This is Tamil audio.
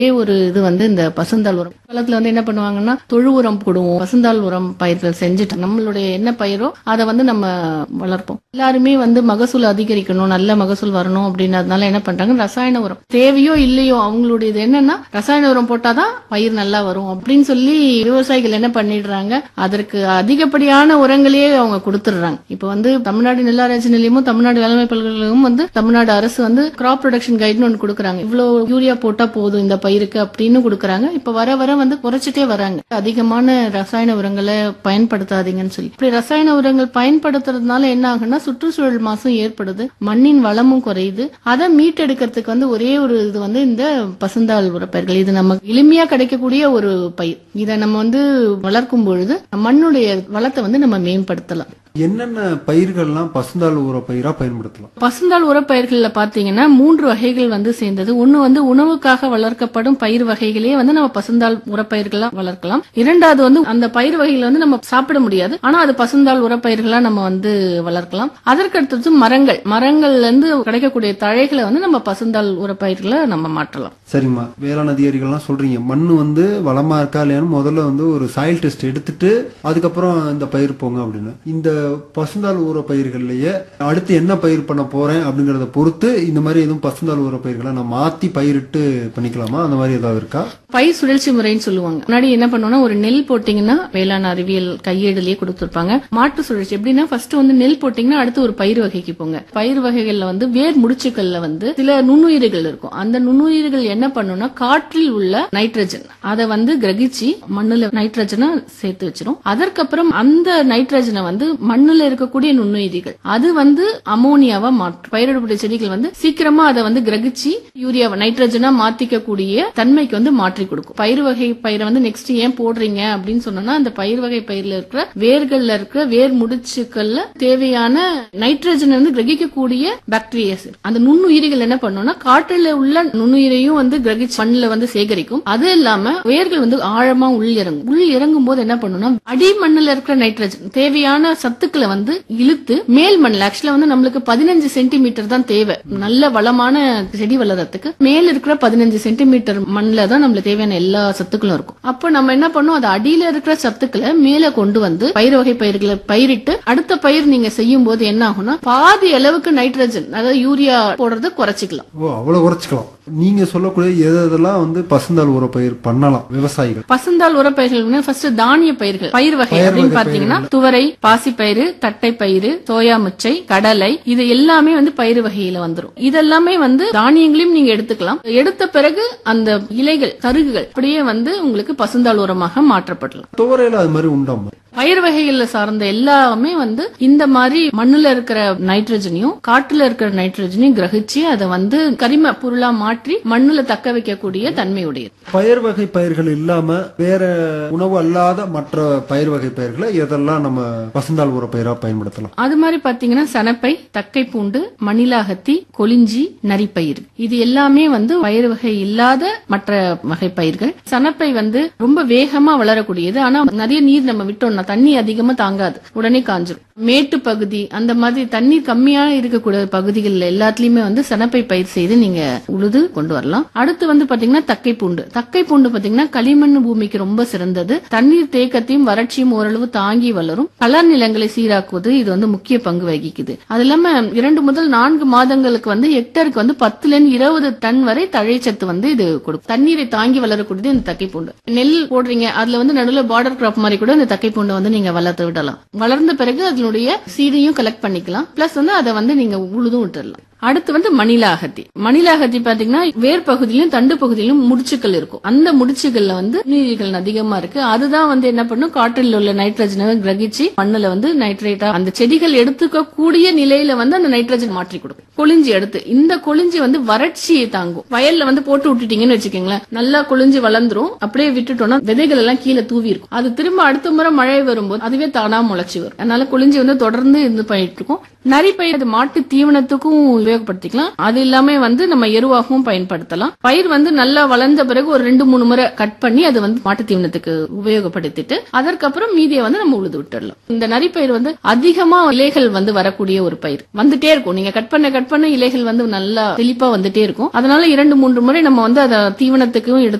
ஒரே ஒரு இது வந்து இந்த பசுந்தாள் உரம் காலத்துல வந்து என்ன பண்ணுவாங்கன்னா தொழு உரம் போடுவோம் பசுந்தாள் உரம் பயிர்கள் செஞ்சுட்டு நம்மளுடைய என்ன பயிரோ அதை வந்து நம்ம வளர்ப்போம் எல்லாருமே வந்து மகசூல் அதிகரிக்கணும் நல்ல மகசூல் வரணும் அப்படின்றதுனால என்ன பண்றாங்க ரசாயன உரம் தேவையோ இல்லையோ அவங்களுடைய இது என்னன்னா ரசாயன உரம் போட்டாதான் பயிர் நல்லா வரும் அப்படின்னு சொல்லி விவசாயிகள் என்ன பண்ணிடுறாங்க அதற்கு அதிகப்படியான உரங்களையே அவங்க கொடுத்துடுறாங்க இப்ப வந்து தமிழ்நாடு நெல்லாராய்ச்சி நிலையமும் தமிழ்நாடு வேளாண்மை பல்கலைக்கழகமும் வந்து தமிழ்நாடு அரசு வந்து கிராப் ப்ரொடக்ஷன் கைட்னு ஒன்று கொடுக்குறாங்க இவ்வளவு யூரியா போட்டா போதும் இந்த பயிருக்கு அப்படின்னு கொடுக்குறாங்க இப்ப வர வர வந்து குறைச்சிட்டே வராங்க அதிகமான ரசாயன உரங்களை பயன்படுத்தாதீங்கன்னு சொல்லி இப்படி ரசாயன உரங்கள் பயன்படுத்துறதுனால என்ன ஆகுன்னா சுற்றுச்சூழல் மாசும் ஏற்படுது மண்ணின் வளமும் குறையுது அதை மீட்டெடுக்கிறதுக்கு வந்து ஒரே ஒரு இது வந்து இந்த பசுந்தாள் உரப்பயிர்கள் இது நமக்கு எளிமையா கிடைக்கக்கூடிய ஒரு பயிர் இதை நம்ம வந்து வளர்க்கும் பொழுது மண்ணுடைய வளத்தை வந்து நம்ம மேம்படுத்தலாம் என்னென்ன பயிர்கள்லாம் பசுந்தாள் ஊற பயிரா பயன்படுத்தலாம் பசுந்தாள் உரப்பயிர்கள்ல பாத்தீங்கன்னா மூன்று வகைகள் வந்து சேர்ந்தது ஒன்னு வந்து உணவுக்காக வளர்க்கப்படும் பயிர் வகைகளே வந்து நம்ம பசுந்தாள் உரப்பயிர்களா வளர்க்கலாம் இரண்டாவது வந்து அந்த பயிர் வகைகளை வந்து நம்ம சாப்பிட முடியாது ஆனா அது பசுந்தாள் உரப்பயிர்களா நம்ம வந்து வளர்க்கலாம் அதற்கு அடுத்தது மரங்கள் மரங்கள்ல இருந்து கிடைக்கக்கூடிய தழைகளை வந்து நம்ம பசுந்தாள் உரப்பயிர்களை நம்ம மாற்றலாம் சரிம்மா வேளாண் அதிகாரிகள்லாம் சொல்றீங்க மண்ணு வந்து வளமா இருக்கா இல்லையான்னு முதல்ல வந்து ஒரு சாயில் டெஸ்ட் எடுத்துட்டு அதுக்கப்புறம் இந்த பயிர் போங்க அப்படின்னு இந்த பசுந்தாள் ஊற பயிர்கள்லயே அடுத்து என்ன பயிர் பண்ண போறேன் அப்படிங்கறத பொறுத்து இந்த மாதிரி எதுவும் பசுந்தாள் ஊற பயிர்களை நான் மாத்தி பயிரிட்டு பண்ணிக்கலாமா அந்த மாதிரி ஏதாவது இருக்கா பயிர் சுழற்சி முறைன்னு சொல்லுவாங்க முன்னாடி என்ன பண்ணுவோம்னா ஒரு நெல் போட்டீங்கன்னா வேளாண் அறிவியல் கையேடுலயே கொடுத்திருப்பாங்க மாட்டு சுழற்சி எப்படின்னா ஃபர்ஸ்ட் வந்து நெல் போட்டீங்கன்னா அடுத்து ஒரு பயிர் வகைக்கு போங்க பயிர் வகைகள்ல வந்து வேர் முடிச்சுக்கள்ல வந்து சில நுண்ணுயிர்கள் இருக்கும் அந்த நுண்ணுயிர்கள் என்ன பண்ணும்னா காற்றில் உள்ள நைட்ரஜன் அதை வந்து கிரகிச்சு மண்ணுல நைட்ரஜனை சேர்த்து வச்சிரும் அதற்கப்புறம் அந்த நைட்ரஜனை வந்து மண்ணுல இருக்கக்கூடிய நுண்ணுயிரிகள் அது வந்து அமோனியாவா மாற்றும் பயிரிடக்கூடிய செடிகள் வந்து சீக்கிரமா அதை வந்து கிரகிச்சு யூரியாவை நைட்ரஜனா மாத்திக்க கூடிய தன்மைக்கு வந்து மாற்றி கொடுக்கும் பயிர் வகை பயிரை வந்து நெக்ஸ்ட் ஏன் போடுறீங்க அப்படின்னு சொன்னோம்னா அந்த பயிர் வகை பயிர்ல இருக்கிற வேர்கள்ல இருக்கிற வேர் முடிச்சுக்கள்ல தேவையான நைட்ரஜன் வந்து கிரகிக்கக்கூடிய பாக்டீரியாஸ் அந்த நுண்ணுயிரிகள் என்ன பண்ணும்னா காற்றுல உள்ள நுண்ணுயிரையும் வந்து கிரகிச்சு மண்ணுல வந்து சேகரிக்கும் அது இல்லாம வேர்கள் வந்து ஆழமா உள் இறங்கும் உள் இறங்கும் போது என்ன பண்ணும்னா அடி மண்ணுல இருக்கிற நைட்ரஜன் தேவையான சத்துக்களை வந்து இழுத்து மேல் மண்ணில் ஆக்சுவலா வந்து நம்மளுக்கு பதினஞ்சு சென்டிமீட்டர் தான் தேவை நல்ல வளமான செடி வளர்றதுக்கு மேல இருக்கிற பதினஞ்சு சென்டிமீட்டர் மண்ணில் தான் நம்மளுக்கு தேவையான எல்லா சத்துக்களும் இருக்கும் அப்போ நம்ம என்ன பண்ணோம் அது அடியில இருக்கிற சத்துக்களை மேல கொண்டு வந்து பயிர் வகை பயிர்களை பயிரிட்டு அடுத்த பயிர் நீங்க செய்யும் போது என்ன ஆகும்னா பாதி அளவுக்கு நைட்ரஜன் அதாவது யூரியா போடுறத குறைச்சிக்கலாம் ஓ அவ்வளவு குறைச்சிக்கலாம் நீங்க சொல்லக்கூடிய எது எதெல்லாம் வந்து பசுந்தாள் ஊற பயிர் பண்ணலாம் விவசாயிகள் பசுந்தாள் உரப்பயிர்கள் ஃபர்ஸ்ட் தானிய பயிர்கள் பயிர் வகை பயிர் அப்படின்னு வகை பாத்தீங்கன்னா துவரை பாசிப்பயிறு தட்டைப்பயிறு சோயா முச்சை கடலை இது எல்லாமே வந்து பயிர் வகையில வந்துரும் இதெல்லாமே வந்து தானியங்களையும் நீங்க எடுத்துக்கலாம் எடுத்த பிறகு அந்த இலைகள் தருகுகள் அப்படியே வந்து உங்களுக்கு பசுந்தாள் உரமாக மாற்றப்படலாம் துவரையில அது மாதிரி உண்டாமா பயிர் வகைகள்ல சார்ந்த எல்லாமே வந்து இந்த மாதிரி மண்ணுல இருக்கிற நைட்ரஜனையும் காட்டுல இருக்கிற நைட்ரஜனையும் கிரகிச்சு அதை வந்து கரிம பொருளா மாற்றி மண்ணுல தக்க வைக்கக்கூடிய தன்மை உடையது பயிர் வகை பயிர்கள் இல்லாம வேற உணவு அல்லாத மற்ற பயிர் வகை பயிர்களை எதெல்லாம் நம்ம பசுந்தாள் ஊற பயிரா பயன்படுத்தலாம் அது மாதிரி பாத்தீங்கன்னா சனப்பை தக்கை பூண்டு மணிலாகத்தி கொளிஞ்சி நரிப்பயிர் இது எல்லாமே வந்து பயிர் வகை இல்லாத மற்ற வகை பயிர்கள் சனப்பை வந்து ரொம்ப வேகமா வளரக்கூடியது ஆனா நிறைய நீர் நம்ம விட்டோம்னா தண்ணி அதிகமா தாங்காது உடனே காஞ்சிரும் மேட்டு பகுதி அந்த மாதிரி தண்ணீர் கம்மியா இருக்கக்கூடிய பகுதிகள்ல எல்லாத்துலயுமே வந்து சனப்பை பயிர் செய்து நீங்க உழுது கொண்டு வரலாம் அடுத்து வந்து பாத்தீங்கன்னா தக்கை பூண்டு தக்கை பூண்டு பாத்தீங்கன்னா களிமண் பூமிக்கு ரொம்ப சிறந்தது தண்ணீர் தேக்கத்தையும் வறட்சியும் ஓரளவு தாங்கி வளரும் கலர் நிலங்களை சீராக்குவது இது வந்து முக்கிய பங்கு வகிக்குது அது இல்லாம இரண்டு முதல் நான்கு மாதங்களுக்கு வந்து ஹெக்டருக்கு வந்து பத்துல இருந்து இருபது டன் வரை தழைச்சத்து வந்து இது கொடுக்கும் தண்ணீரை தாங்கி வளரக்கூடியது இந்த தக்கை பூண்டு நெல் போடுறீங்க அதுல வந்து நடுவில் பார்டர் கிராப் மாதிரி கூட இந்த தக்கை பூண்டை வந்து நீங்க வளர்த்து விடலாம் வளர்ந்த பிறகு அதனுடைய சீடையும் கலெக்ட் பண்ணிக்கலாம் பிளஸ் வந்து அதை வந்து நீங்க உழுதும் விட்டுறலாம் அடுத்து வந்து மணிலாகத்தி மணிலாகத்தி பாத்தீங்கன்னா வேர் பகுதியிலும் தண்டு பகுதியிலும் முடிச்சுக்கள் இருக்கும் அந்த முடிச்சுகள்ல வந்து நீர்கள் அதிகமா இருக்கு அதுதான் வந்து என்ன பண்ணும் காற்றில் உள்ள நைட்ரஜனை கிரகிச்சு மண்ணுல வந்து நைட்ரேட்டா அந்த செடிகள் எடுத்துக்க கூடிய நிலையில வந்து அந்த நைட்ரஜன் மாற்றி கொடுக்கும் கொளிஞ்சி எடுத்து இந்த கொளிஞ்சி வந்து வறட்சியை தாங்கும் வயல்ல வந்து போட்டு விட்டுட்டீங்கன்னு வச்சுக்கோங்களேன் நல்லா கொளிஞ்சி வளர்ந்துரும் அப்படியே விட்டுட்டோம்னா விதைகள் எல்லாம் கீழே தூவி இருக்கும் அது திரும்ப அடுத்த முறை மழை வரும்போது அதுவே தானா முளைச்சி வரும் அதனால கொளிஞ்சி வந்து தொடர்ந்து இது பண்ணிட்டு இருக்கும் நரிப்பயிர் அது மாட்டு தீவனத்துக்கும் உபயோகப்படுத்திக்கலாம் அது இல்லாம வந்து நம்ம எருவாகவும் பயன்படுத்தலாம் பயிர் வந்து நல்லா வளர்ந்த பிறகு ஒரு ரெண்டு மூணு முறை கட் பண்ணி அது வந்து மாட்டு தீவனத்துக்கு உபயோகப்படுத்திட்டு அதற்கப்புறம் மீதியை வந்து நம்ம உழுது விட்டுடலாம் இந்த நரிப்பயிர் வந்து அதிகமா இலைகள் வந்து வரக்கூடிய ஒரு பயிர் வந்துட்டே இருக்கும் நீங்க கட் பண்ண கட் பண்ண இலைகள் வந்து நல்லா செழிப்பா வந்துட்டே இருக்கும் அதனால இரண்டு மூன்று முறை நம்ம வந்து அதை தீவனத்துக்கும் எடுத்து